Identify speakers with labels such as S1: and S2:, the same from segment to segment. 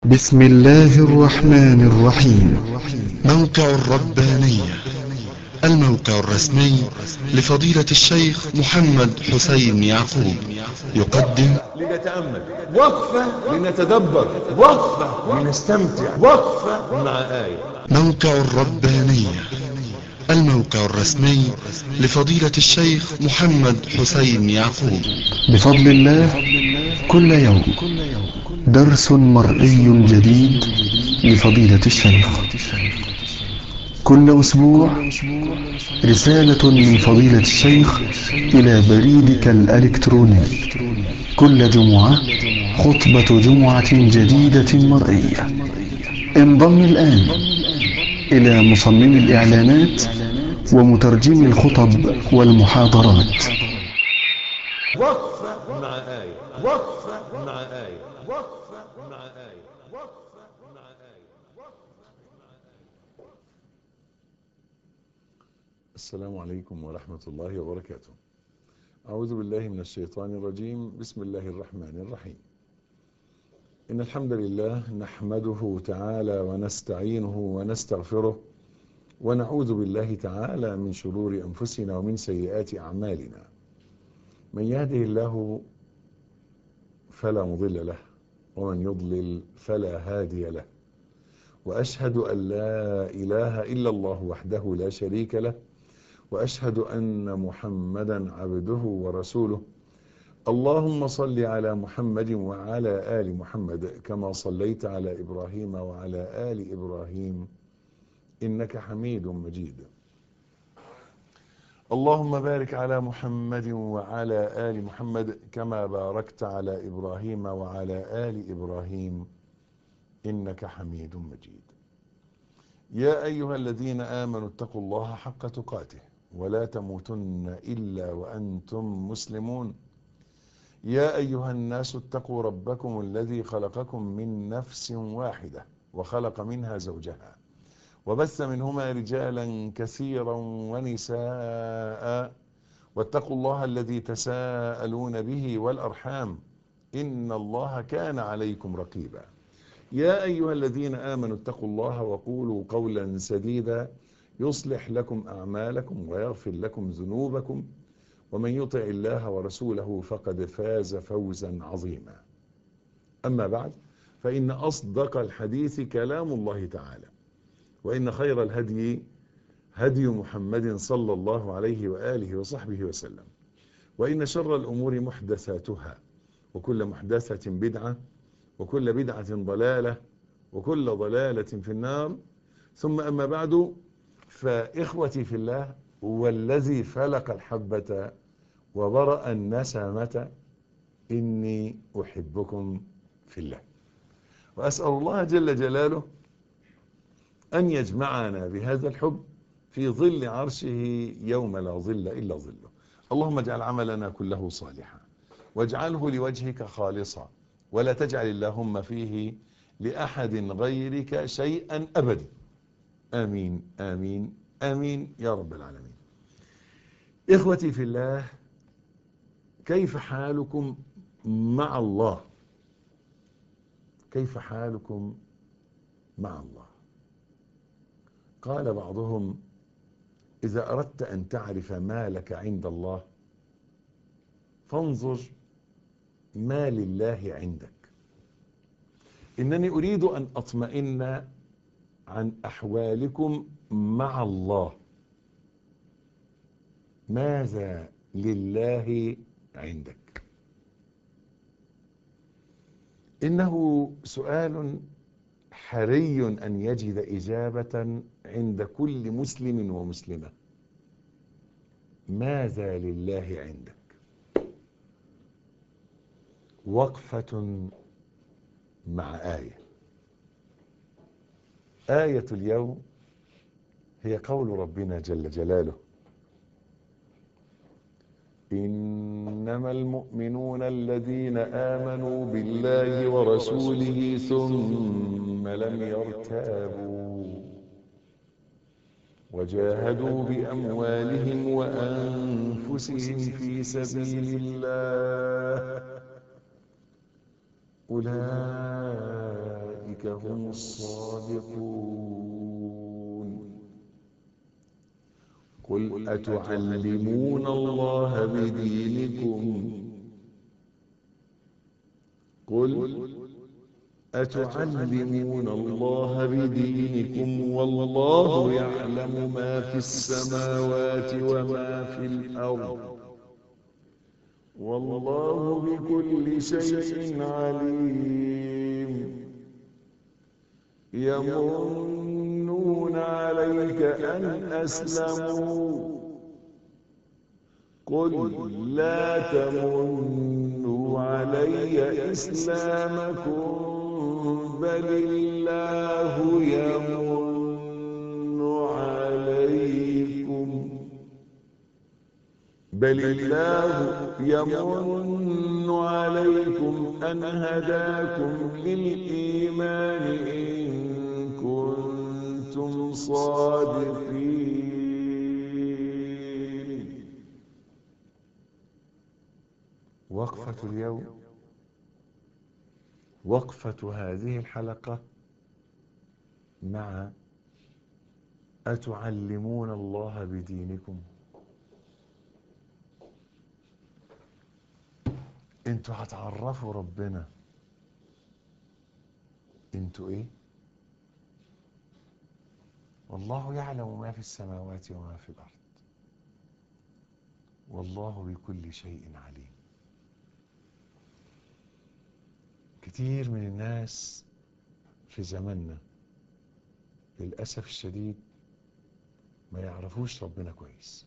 S1: بسم الله الرحمن الرحيم موقع الربانية الموقع الرسمي لفضيلة الشيخ محمد حسين يعقوب يقدم
S2: لنتأمل وقفة لنتدبر وقفة لنستمتع وقفة مع آية
S1: موقع الربانية الموقع الرسمي لفضيلة الشيخ محمد حسين يعقوب بفضل الله كل يوم درس مرئي جديد لفضيلة الشيخ كل أسبوع رسالة من فضيلة الشيخ إلى بريدك الإلكتروني كل جمعة خطبة جمعة جديدة مرئية انضم الآن إلى مصمم الإعلانات ومترجم الخطب والمحاضرات
S2: وقفة مع آية وقفة مع آية وقفة مع آية وقفة مع آية
S3: السلام عليكم ورحمة الله وبركاته أعوذ بالله من الشيطان الرجيم بسم الله الرحمن الرحيم إن الحمد لله نحمده تعالى ونستعينه ونستغفره ونعوذ بالله تعالى من شرور أنفسنا ومن سيئات أعمالنا من يهده الله فلا مضل له ومن يضلل فلا هادي له وأشهد أن لا إله إلا الله وحده لا شريك له وأشهد أن محمدا عبده ورسوله اللهم صل على محمد وعلى آل محمد كما صليت على إبراهيم وعلى آل إبراهيم إنك حميد مجيد اللهم بارك على محمد وعلى آل محمد كما باركت على إبراهيم وعلى آل إبراهيم إنك حميد مجيد يا أيها الذين آمنوا اتقوا الله حق تقاته ولا تموتن إلا وأنتم مسلمون يا أيها الناس اتقوا ربكم الذي خلقكم من نفس واحدة وخلق منها زوجها وبث منهما رجالا كثيرا ونساء واتقوا الله الذي تساءلون به والأرحام إن الله كان عليكم رقيبا يا أيها الذين آمنوا اتقوا الله وقولوا قولا سديدا يصلح لكم أعمالكم ويغفر لكم ذنوبكم ومن يطع الله ورسوله فقد فاز فوزا عظيما أما بعد فإن أصدق الحديث كلام الله تعالى وإن خير الهدي هدي محمد صلى الله عليه وآله وصحبه وسلم وإن شر الأمور محدثاتها وكل محدثة بدعة وكل بدعة ضلالة وكل ضلالة في النار ثم أما بعد فإخوتي في الله والذي فلق الحبة وبرأ النسمة إني أحبكم في الله وأسأل الله جل جلاله أن يجمعنا بهذا الحب في ظل عرشه يوم لا ظل إلا ظله اللهم اجعل عملنا كله صالحا واجعله لوجهك خالصا ولا تجعل اللهم فيه لأحد غيرك شيئا أبدا آمين آمين آمين يا رب العالمين إخوتي في الله كيف حالكم مع الله كيف حالكم مع الله قال بعضهم إذا أردت أن تعرف ما لك عند الله فانظر ما لله عندك إنني أريد أن أطمئن عن أحوالكم مع الله ماذا لله عندك إنه سؤال حري أن يجد إجابة عند كل مسلم ومسلمة ماذا لله عندك وقفة مع آية آية اليوم هي قول ربنا جل جلاله إنما المؤمنون الذين آمنوا بالله ورسوله ثم لم يرتابوا وجاهدوا بأموالهم وأنفسهم في سبيل الله أولئك أولئك هم الصادقون قل أتعلمون الله بدينكم قل أتعلمون الله بدينكم والله يعلم ما في السماوات وما في الأرض والله بكل شيء عليم يمنون عليك أن أسلموا قل لا تمنوا علي إسلامكم بل الله يمن عليكم بل الله يمن عليكم أن هداكم للإيمان إن كنتم صادقين وقفة اليوم وقفة هذه الحلقة مع أتعلمون الله بدينكم انتوا هتعرفوا ربنا انتوا ايه والله يعلم ما في السماوات وما في الارض والله بكل شيء عليم كتير من الناس في زماننا للاسف الشديد ما يعرفوش ربنا كويس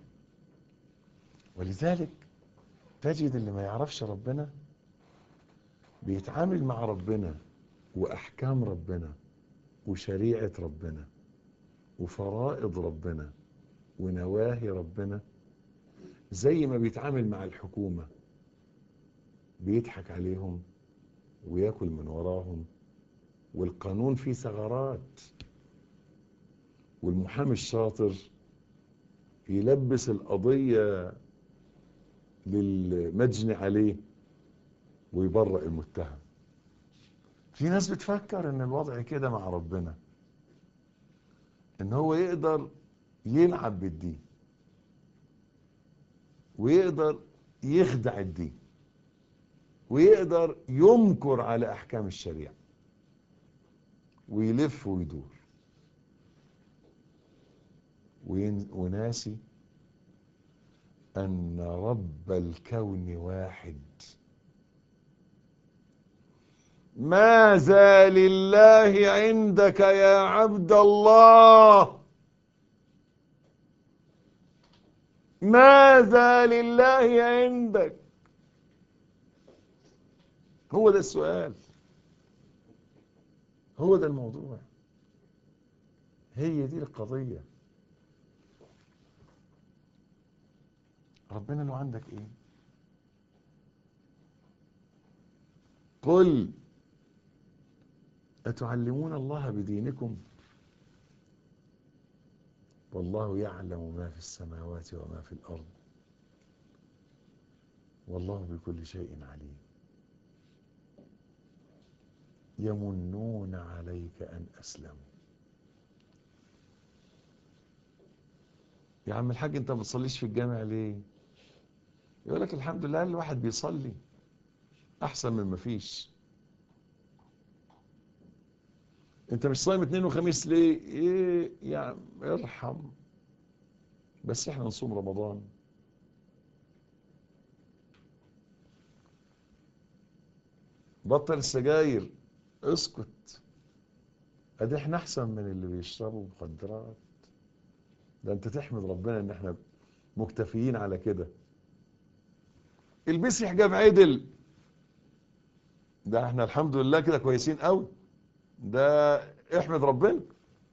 S3: ولذلك تجد اللي ما يعرفش ربنا بيتعامل مع ربنا وأحكام ربنا وشريعة ربنا وفرائض ربنا ونواهي ربنا زي ما بيتعامل مع الحكومة بيضحك عليهم وياكل من وراهم والقانون فيه ثغرات والمحامي الشاطر يلبس القضية للمجني عليه ويبرئ المتهم في ناس بتفكر ان الوضع كده مع ربنا ان هو يقدر يلعب بالدين ويقدر يخدع الدين ويقدر يمكر على احكام الشريعه ويلف ويدور وين- وناسي أن رب الكون واحد ماذا لله عندك يا عبد الله ماذا لله عندك هو ده السؤال هو ده الموضوع هي دي القضيه ربنا له عندك ايه قل أتعلمون الله بدينكم والله يعلم ما في السماوات وما في الأرض والله بكل شيء عليم يمنون عليك أن أسلموا يا عم الحاج انت ما بتصليش في الجامع ليه يقول لك الحمد لله الواحد بيصلي احسن من ما فيش انت مش صايم اثنين وخميس ليه ايه يا عم ارحم بس احنا نصوم رمضان بطل السجاير اسكت ادي احنا احسن من اللي بيشربوا مخدرات ده انت تحمد ربنا ان احنا مكتفيين على كده البسي حجاب عدل ده احنا الحمد لله كده كويسين قوي ده احمد ربنا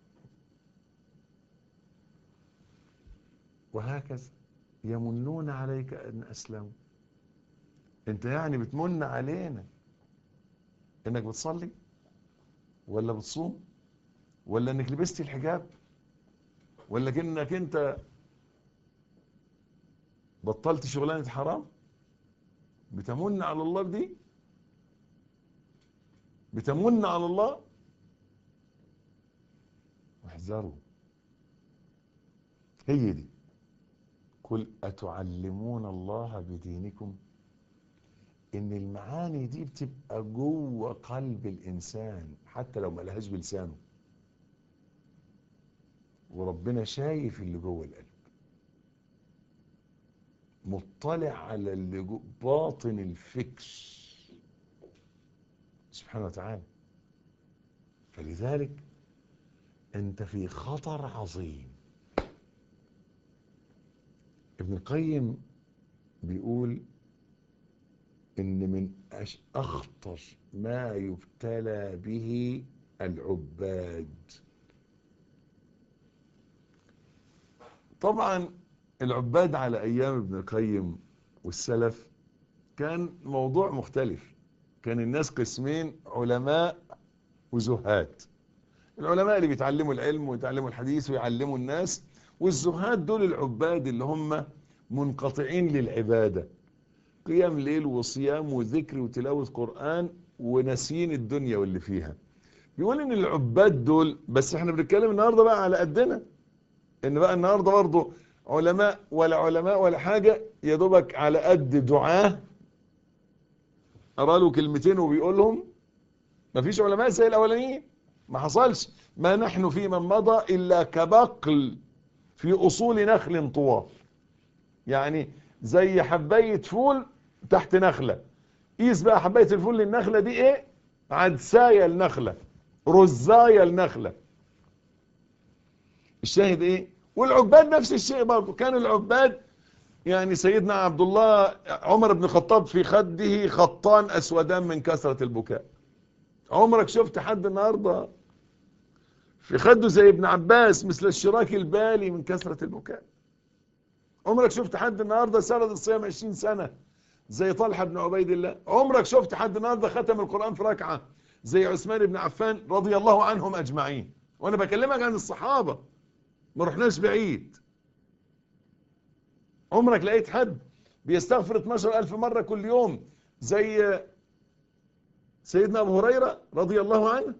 S3: وهكذا يمنون عليك ان اسلموا انت يعني بتمن علينا انك بتصلي ولا بتصوم ولا انك لبستي الحجاب ولا كأنك انت بطلت شغلانة حرام بتمن على الله بدي بتمن على الله بيحذروا هي دي قل أتعلمون الله بدينكم إن المعاني دي بتبقى جوه قلب الإنسان حتى لو ما لهاش بلسانه وربنا شايف اللي جوه القلب مطلع على اللي جو باطن الفكر سبحانه وتعالى فلذلك انت في خطر عظيم ابن القيم بيقول ان من أش- اخطر ما يبتلى به العباد طبعا العباد على ايام ابن القيم والسلف كان موضوع مختلف كان الناس قسمين علماء وزهاد العلماء اللي بيتعلموا العلم ويتعلموا الحديث ويعلموا الناس والزهاد دول العباد اللي هم منقطعين للعبادة قيام ليل وصيام وذكر وتلاوة قرآن وناسيين الدنيا واللي فيها بيقول ان العباد دول بس احنا بنتكلم النهارده بقى على قدنا ان بقى النهارده برضه علماء ولا علماء ولا حاجة يا دوبك على قد دعاه قرا له كلمتين وبيقولهم مفيش علماء زي الاولانيين ما حصلش ما نحن في من مضى الا كبقل في اصول نخل طوال يعني زي حبايه فول تحت نخله قيس بقى حبايه الفول للنخله دي ايه عدسايه النخله رزايه النخله الشاهد ايه والعباد نفس الشيء برضه كان العباد يعني سيدنا عبد الله عمر بن الخطاب في خده خطان اسودان من كثره البكاء عمرك شفت حد النهارده في خده زي ابن عباس مثل الشراك البالي من كثرة البكاء عمرك شفت حد النهارده سرد الصيام 20 سنة زي طلحة بن عبيد الله عمرك شفت حد النهارده ختم القرآن في ركعة زي عثمان بن عفان رضي الله عنهم أجمعين وأنا بكلمك عن الصحابة ما رحناش بعيد عمرك لقيت حد بيستغفر 12 ألف مرة كل يوم زي سيدنا أبو هريرة رضي الله عنه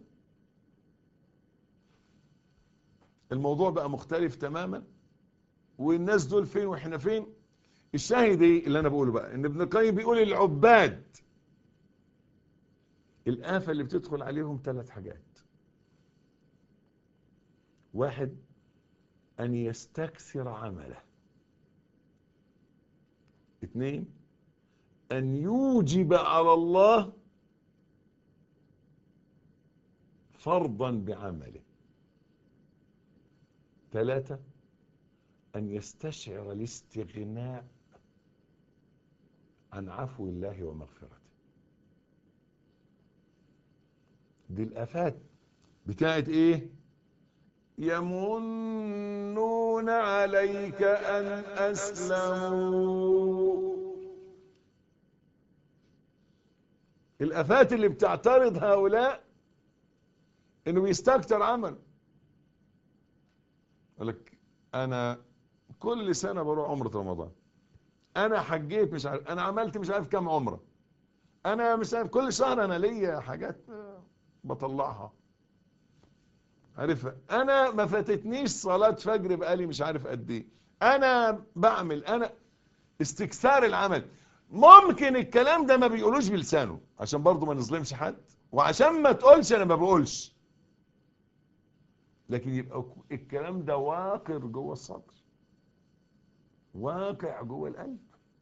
S3: الموضوع بقى مختلف تماما والناس دول فين واحنا فين الشاهد ايه اللي انا بقوله بقى ان ابن القيم بيقول العباد الآفة اللي بتدخل عليهم ثلاث حاجات واحد أن يستكثر عمله اثنين أن يوجب على الله فرضا بعمله ثلاثة أن يستشعر الاستغناء عن عفو الله ومغفرته دي الآفات بتاعت إيه يمنون عليك أن أسلموا الآفات اللي بتعترض هؤلاء إنه بيستكتر عمل يقول لك أنا كل سنة بروح عمرة رمضان أنا حجيت مش عارف أنا عملت مش عارف كام عمرة أنا مش عارف كل شهر أنا ليا حاجات بطلعها عارفها انا ما فاتتنيش صلاة فجر بقالي مش عارف قد ايه انا بعمل انا استكثار العمل ممكن الكلام ده ما بيقولوش بلسانه عشان برضه ما نظلمش حد وعشان ما تقولش انا ما بقولش لكن يبقى الكلام ده واقر جوه الصدر واقع جوه القلب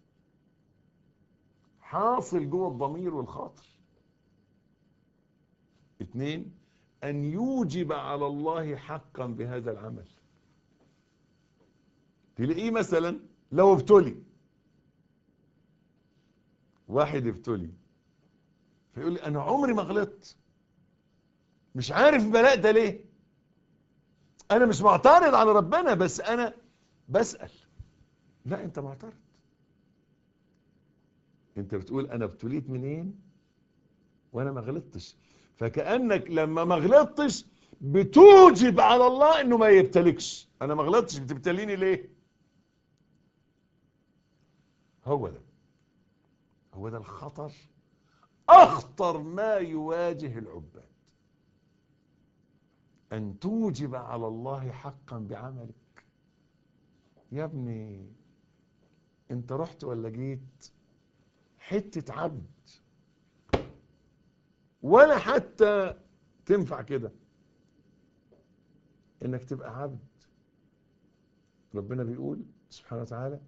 S3: حاصل جوه الضمير والخاطر اثنين أن يوجب على الله حقا بهذا العمل تلاقيه مثلا لو ابتلي واحد ابتلي فيقول لي أنا عمري ما غلطت مش عارف بلاء ده ليه أنا مش معترض على ربنا بس أنا بسأل لا أنت معترض أنت بتقول أنا ابتليت منين وأنا ما غلطتش فكأنك لما ما غلطتش بتوجب على الله انه ما يبتلكش انا ما غلطتش بتبتليني ليه هو ده هو ده الخطر اخطر ما يواجه العباد أن توجب على الله حقا بعملك يا ابني انت رحت ولا جيت حتة عبد ولا حتى تنفع كده انك تبقى عبد ربنا بيقول سبحانه وتعالى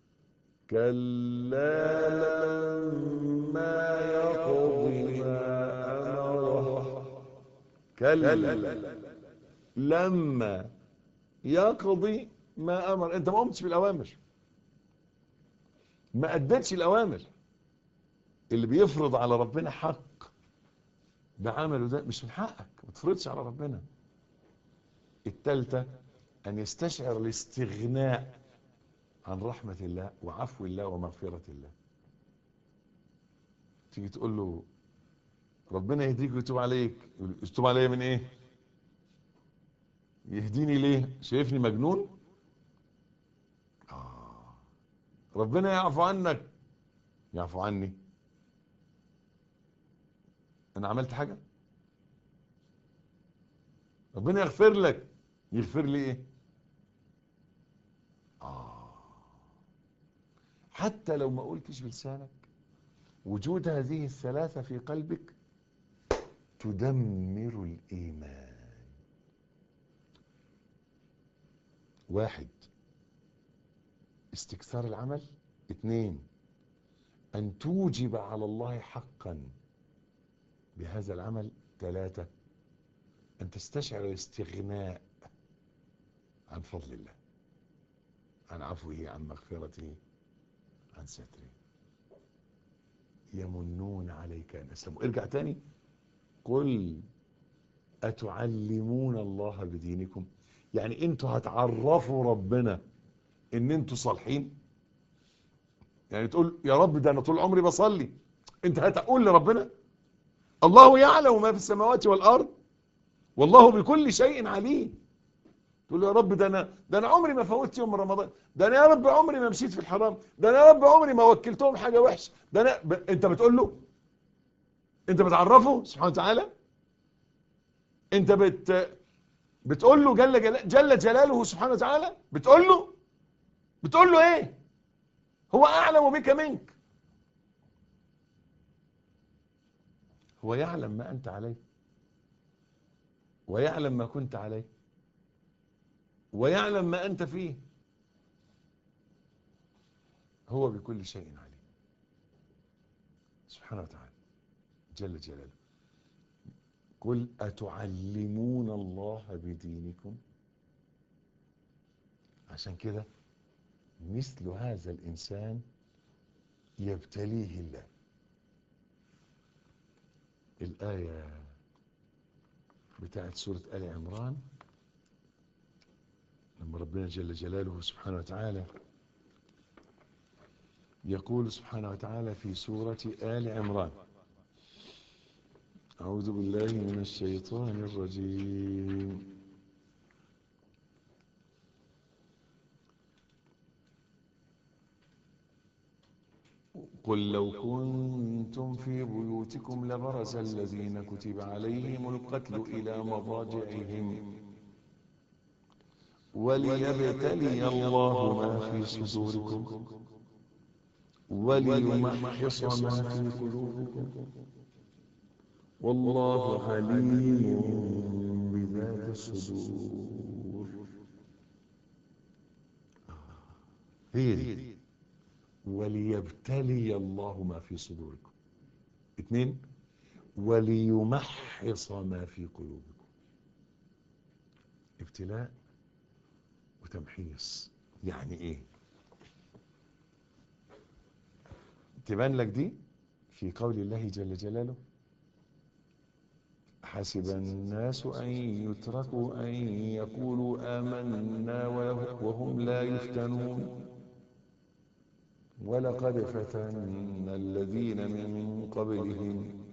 S3: كلا لما يقض ما أمره كلا لما يقضي ما أمر أنت ما قمتش بالأوامر ما أدتش الأوامر اللي بيفرض على ربنا حق بعمله ده مش من حقك ما تفرضش على ربنا التالتة أن يستشعر الاستغناء عن رحمة الله وعفو الله ومغفرة الله تيجي تقول له ربنا يهديك ويتوب عليك يقول يتوب عليا من ايه يهديني ليه شايفني مجنون آه. ربنا يعفو عنك يعفو عني انا عملت حاجة ربنا يغفر لك يغفر لي ايه آه. حتى لو ما قلتش بلسانك وجود هذه الثلاثة في قلبك تدمر الإيمان واحد استكثار العمل اثنين أن توجب على الله حقا بهذا العمل ثلاثة أن تستشعر الاستغناء عن فضل الله عن عفوه عن مغفرته عن ستره يمنون عليك أن أسلموا ارجع تاني قل أتعلمون الله بدينكم يعني انتوا هتعرفوا ربنا ان انتوا صالحين يعني تقول يا رب ده انا طول عمري بصلي انت هتقول لربنا الله يعلم ما في السماوات والارض والله بكل شيء عليم تقول له يا رب ده انا ده انا عمري ما فوتت يوم من رمضان ده انا يا رب عمري ما مشيت في الحرام ده انا يا رب عمري ما وكلتهم حاجه وحشه ده انا ب... انت بتقول له انت بتعرفه سبحانه وتعالى انت بت بتقول له جل جل جل جلاله سبحانه وتعالى بتقول له بتقول له ايه هو اعلم بك منك هو يعلم ما انت عليه ويعلم ما كنت عليه ويعلم ما انت فيه هو بكل شيء عليم سبحانه وتعالى جل جلاله قل أتعلمون الله بدينكم عشان كده مثل هذا الإنسان يبتليه الله الآية بتاعت سورة آل عمران لما ربنا جل جلاله سبحانه وتعالى يقول سبحانه وتعالى في سورة آل عمران أعوذ بالله من الشيطان الرجيم قل لو كنتم في بيوتكم لبرز الذين كتب عليهم القتل إلى مضاجعهم وليبتلي الله ما في صدوركم وليمحص ما في قلوبكم والله عليم بذات الصدور هي دي وليبتلي الله ما في صدوركم اثنين وليمحص ما في قلوبكم ابتلاء وتمحيص يعني ايه تبان لك دي في قول الله جل جلاله حسب الناس أن يتركوا أن يقولوا آمنا وهم لا يفتنون ولقد فتنا الذين من قبلهم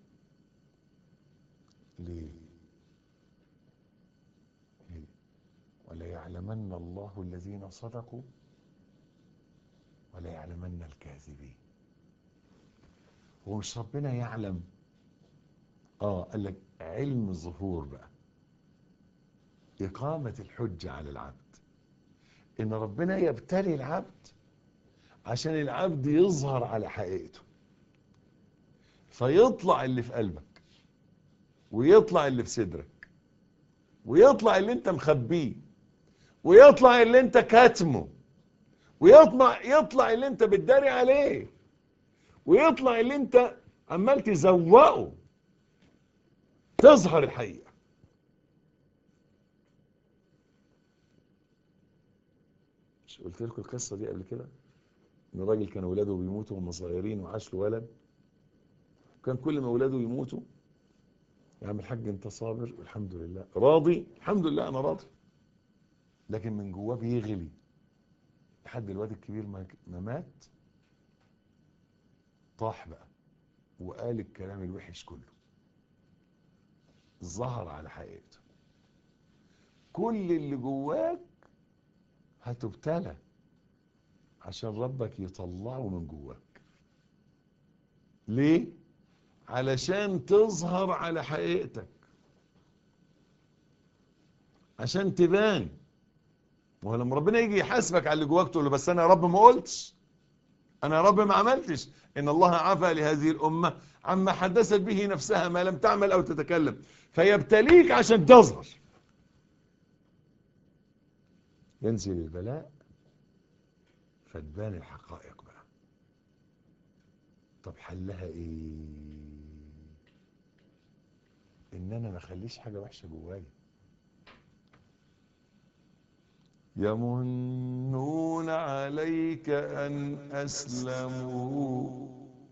S3: ليه ليه وليعلمن الله الذين صدقوا وليعلمن الكاذبين هو مش ربنا يعلم اه قال لك علم الظهور بقى إقامة الحجة على العبد إن ربنا يبتلي العبد عشان العبد يظهر على حقيقته فيطلع اللي في قلبك ويطلع اللي في صدرك ويطلع اللي انت مخبيه ويطلع اللي انت كاتمه ويطلع يطلع اللي انت بتداري عليه ويطلع اللي انت عمال تزوقه تظهر الحقيقة مش قلت لكم القصة دي قبل كده ان الراجل كان اولاده بيموتوا وهم صغيرين وعاش له ولد كان كل ما اولاده يموتوا يا عم الحاج انت صابر والحمد لله راضي الحمد لله انا راضي لكن من جواه بيغلي لحد الواد الكبير ما ما مات طاح بقى وقال الكلام الوحش كله ظهر على حقيقته كل اللي جواك هتبتلى عشان ربك يطلعه من جواك ليه علشان تظهر على حقيقتك عشان تبان وهو لما ربنا يجي يحاسبك على اللي جواك تقول له بس انا يا رب ما قلتش انا يا رب ما عملتش ان الله عفى لهذه الامه عما حدثت به نفسها ما لم تعمل او تتكلم فيبتليك عشان تظهر ينزل البلاء فتبان الحقائق بقى طب حلها ايه ان انا ما اخليش حاجه وحشه جوايا يمنون عليك ان اسلموا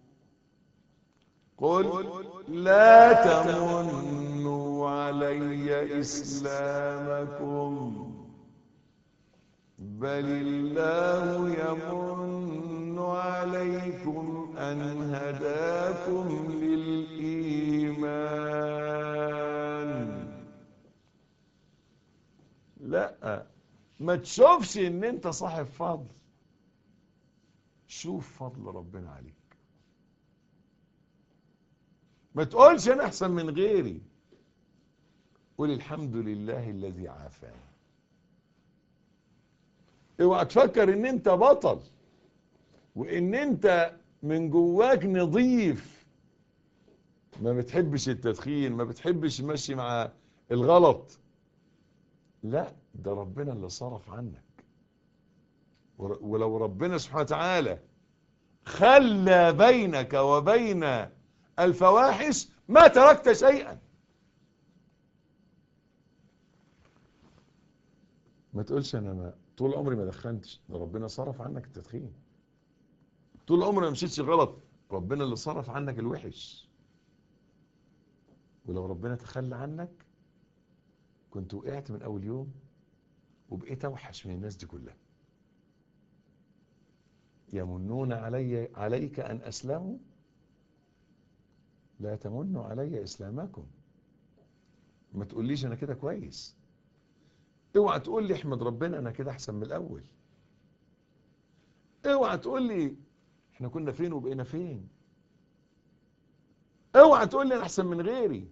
S3: قل لا تمنوا علي اسلامكم بل الله يمن عليكم أن هداكم للإيمان لا ما تشوفش ان انت صاحب فضل شوف فضل ربنا عليك ما تقولش انا احسن من غيري قول الحمد لله الذي عافاني اوعى تفكر ان انت بطل وان انت من جواك نظيف ما بتحبش التدخين ما بتحبش ماشي مع الغلط لا ده ربنا اللي صرف عنك ولو ربنا سبحانه وتعالى خلى بينك وبين الفواحش ما تركت شيئا ما تقولش انا ما طول عمري ما دخنتش ده ربنا صرف عنك التدخين طول عمري ما مشيتش غلط ربنا اللي صرف عنك الوحش ولو ربنا تخلى عنك كنت وقعت من اول يوم وبقيت اوحش من الناس دي كلها يمنون علي عليك ان اسلموا لا تمنوا علي اسلامكم ما تقوليش انا كده كويس اوعى تقول لي احمد ربنا انا كده احسن من الاول اوعى تقول لي احنا كنا فين وبقينا فين اوعى تقول لي انا احسن من غيري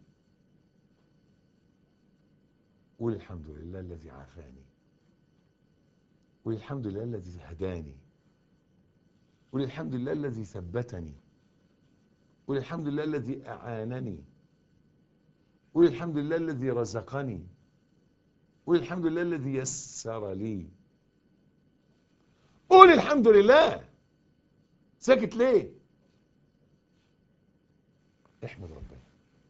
S3: قول الحمد لله الذي عافاني قول الحمد لله الذي هداني قول الحمد لله الذي ثبتني قول الحمد لله الذي اعانني قول الحمد لله الذي رزقني قول الحمد لله الذي يسر لي قول الحمد لله ساكت ليه احمد ربنا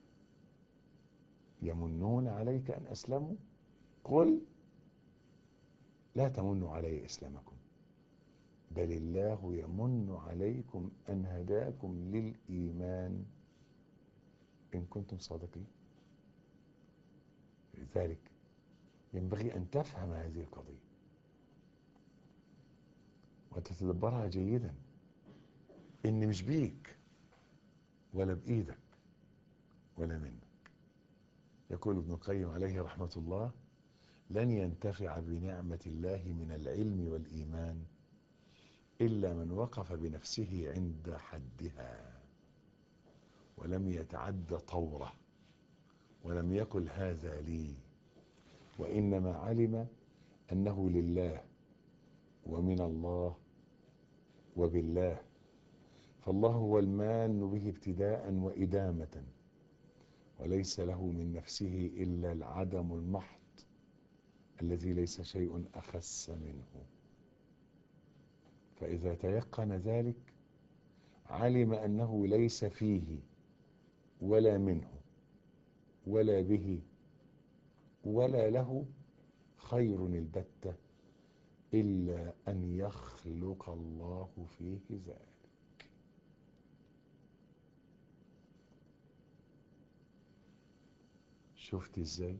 S3: يمنون عليك ان اسلموا قل لا تمنوا علي اسلامكم بل الله يمن عليكم ان هداكم للايمان ان كنتم صادقين لذلك ينبغي أن تفهم هذه القضية وتتدبرها جيدا إن مش بيك ولا بإيدك ولا منك يقول ابن القيم عليه رحمة الله لن ينتفع بنعمة الله من العلم والإيمان إلا من وقف بنفسه عند حدها ولم يتعد طوره ولم يقل هذا لي وإنما علم أنه لله ومن الله وبالله فالله هو المان به ابتداء وإدامة وليس له من نفسه إلا العدم المحض الذي ليس شيء أخس منه فإذا تيقن ذلك علم أنه ليس فيه ولا منه ولا به ولا له خير البتة إلا أن يخلق الله فيه ذلك شفت ازاي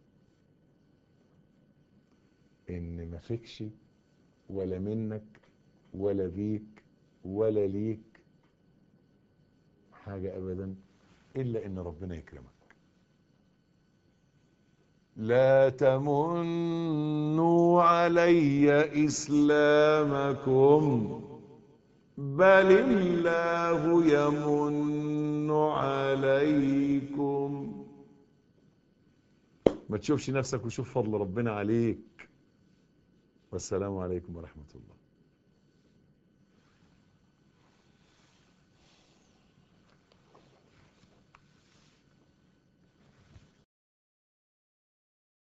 S3: ان ما فيكش ولا منك ولا بيك ولا ليك حاجة ابدا الا ان ربنا يكرمك لا تمنوا علي اسلامكم بل الله يمن عليكم ما تشوفش نفسك وشوف فضل ربنا عليك والسلام عليكم ورحمة الله